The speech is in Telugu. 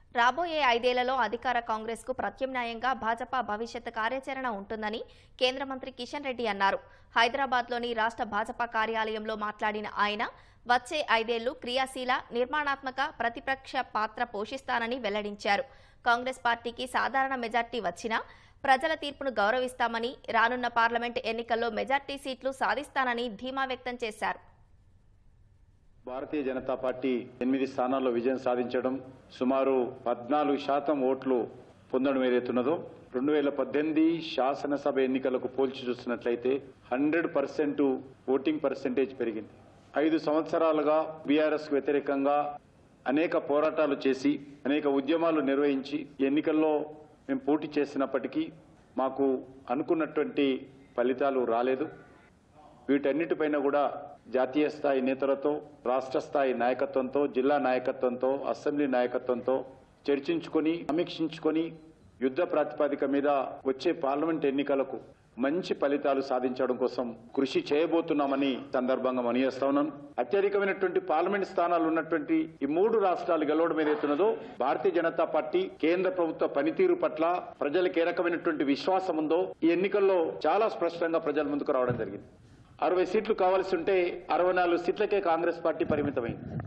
రాబోయే ఐదేళ్లలో అధికార కాంగ్రెస్ కు ప్రత్యామ్నాయంగా భాజపా భవిష్యత్ కార్యాచరణ ఉంటుందని కేంద్ర మంత్రి కిషన్ రెడ్డి అన్నారు హైదరాబాద్లోని రాష్ట్ర భాజపా కార్యాలయంలో మాట్లాడిన ఆయన వచ్చే ఐదేళ్లు క్రియాశీల నిర్మాణాత్మక ప్రతిపక్ష పాత్ర పోషిస్తానని వెల్లడించారు కాంగ్రెస్ పార్టీకి సాధారణ మెజార్టీ వచ్చినా ప్రజల తీర్పును గౌరవిస్తామని రానున్న పార్లమెంట్ ఎన్నికల్లో మెజార్టీ సీట్లు సాధిస్తానని ధీమా వ్యక్తం చేశారు భారతీయ జనతా పార్టీ ఎనిమిది స్థానాల్లో విజయం సాధించడం సుమారు పద్నాలుగు శాతం ఓట్లు పొందడం ఏదైతున్నదో రెండు వేల పద్దెనిమిది శాసనసభ ఎన్నికలకు పోల్చి చూసినట్లయితే హండ్రెడ్ పర్సెంట్ ఓటింగ్ పర్సెంటేజ్ పెరిగింది ఐదు సంవత్సరాలుగా బీఆర్ఎస్ వ్యతిరేకంగా అనేక పోరాటాలు చేసి అనేక ఉద్యమాలు నిర్వహించి ఎన్నికల్లో మేము పోటీ చేసినప్పటికీ మాకు అనుకున్నటువంటి ఫలితాలు రాలేదు వీటన్నిటిపైన కూడా జాతీయ స్థాయి నేతలతో రాష్ట్ర స్థాయి నాయకత్వంతో జిల్లా నాయకత్వంతో అసెంబ్లీ నాయకత్వంతో చర్చించుకొని సమీక్షించుకొని యుద్ధ ప్రాతిపదిక మీద వచ్చే పార్లమెంట్ ఎన్నికలకు మంచి ఫలితాలు సాధించడం కోసం కృషి చేయబోతున్నామని సందర్భంగా మనియేస్తా ఉన్నాను అత్యధికమైనటువంటి పార్లమెంట్ స్థానాలు ఉన్నటువంటి ఈ మూడు రాష్ట్రాలు గెలవడం ఏదైతున్నదో భారతీయ జనతా పార్టీ కేంద్ర ప్రభుత్వ పనితీరు పట్ల ప్రజలకు ఏ రకమైనటువంటి విశ్వాసం ఉందో ఈ ఎన్నికల్లో చాలా స్పష్టంగా ప్రజల ముందుకు రావడం జరిగింది అరవై సీట్లు కావాల్సి ఉంటే అరవై నాలుగు సీట్లకే కాంగ్రెస్ పార్టీ పరిమితమైంది